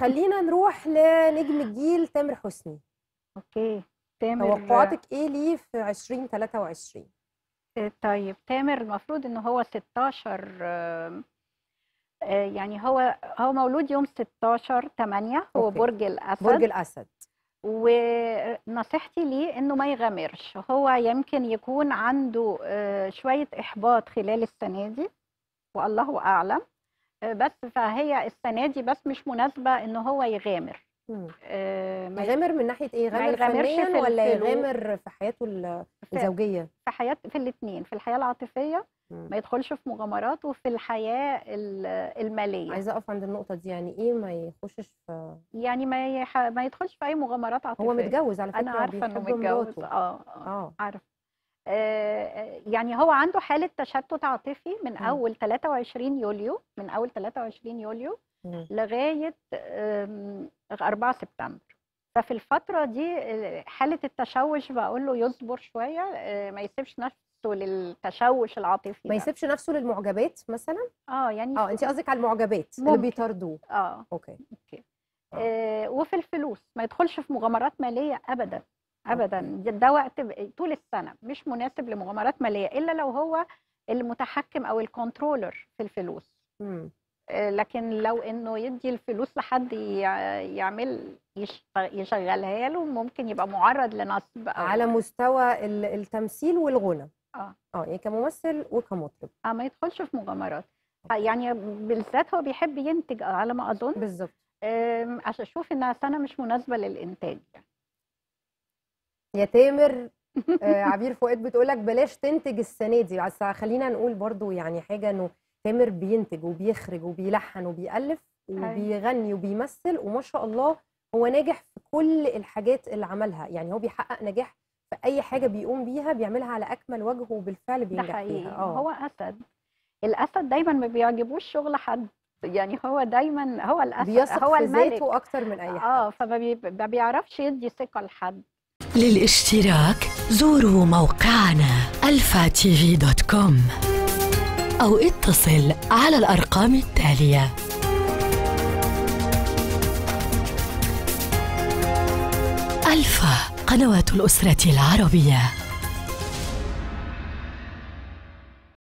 خلينا نروح لنجم الجيل تامر حسني اوكي تامر توقعاتك ايه ليه في 2023 آه، طيب تامر المفروض ان هو 16 آم، آه، يعني هو هو مولود يوم 16 8 هو أوكي. برج الاسد برج الاسد ونصيحتي ليه انه ما يغامرش هو يمكن يكون عنده آه، شوية احباط خلال السنة دي والله اعلم آه، بس فهي السنة دي بس مش مناسبة ان هو يغامر مم. آه، ما يغامر من ناحيه ايه ما يغامر يغامرش فنيا في ولا الفلوس. يغامر في حياته ال- في- الزوجيه في حياة في الاثنين في الحياة العاطفية مم. ما يدخلش في مغامرات وفي الحياة ال- المالية عايزه اقف عند النقطه دي يعني ايه ما يخشش في يعني ما يح... ما يدخلش في اي مغامرات عاطفية هو متجوز على فكره انا عارفة انه بيحب متجوز مراته. اه اه اه عارف آه، يعني هو عنده حالة تشتت عاطفي من مم. أول 23 يوليو من أول 23 يوليو مم. لغاية آم، 4 سبتمبر ففي الفترة دي آه، حالة التشوش بقول له يصبر شوية آه، ما يسيبش نفسه للتشوش العاطفي ما ده. يسيبش نفسه للمعجبات مثلا اه يعني اه انت قصدك على المعجبات اللي ممكن. بيطاردوه اه اوكي آه، وفي الفلوس ما يدخلش في مغامرات مالية أبدا أبدا ده وقت ب- طول السنة مش مناسب لمغامرات مالية إلا لو هو المتحكم أو الكنترولر في الفلوس مم. آه، لكن لو إنه يدي الفلوس لحد يع- يعمل يش- يشغلها له ممكن يبقى معرض لنصب أو على مستوى ال- التمثيل والغنى اه اه يعني كممثل وكمطرب آه، ما يدخلش في مغامرات يعني بالذات هو بيحب ينتج على ما أظن بالظبط آم، عشان أشوف إنها سنة مش مناسبة للإنتاج يا تامر آه عبير فؤاد بتقولك بلاش تنتج السنه دي بس خلينا نقول برضو يعني حاجه انه تامر بينتج وبيخرج وبيلحن وبيألف وبيغني وبيمثل وما شاء الله هو ناجح في كل الحاجات اللي عملها يعني هو بيحقق نجاح في اي حاجه بيقوم بيها بيعملها على اكمل وجه وبالفعل ده بينجح حقيقي فيها اه هو اسد الاسد دايما ما بيعجبوش شغل حد يعني هو دايما هو الاسد بيثق هو في الملك ذاته اكتر من اي حد اه فما بي- ما بيعرفش يدي ثقه لحد للاشتراك زوروا موقعنا الفا تي في دوت كوم أو اتصل على الأرقام التالية ألفا قنوات الأسرة العربية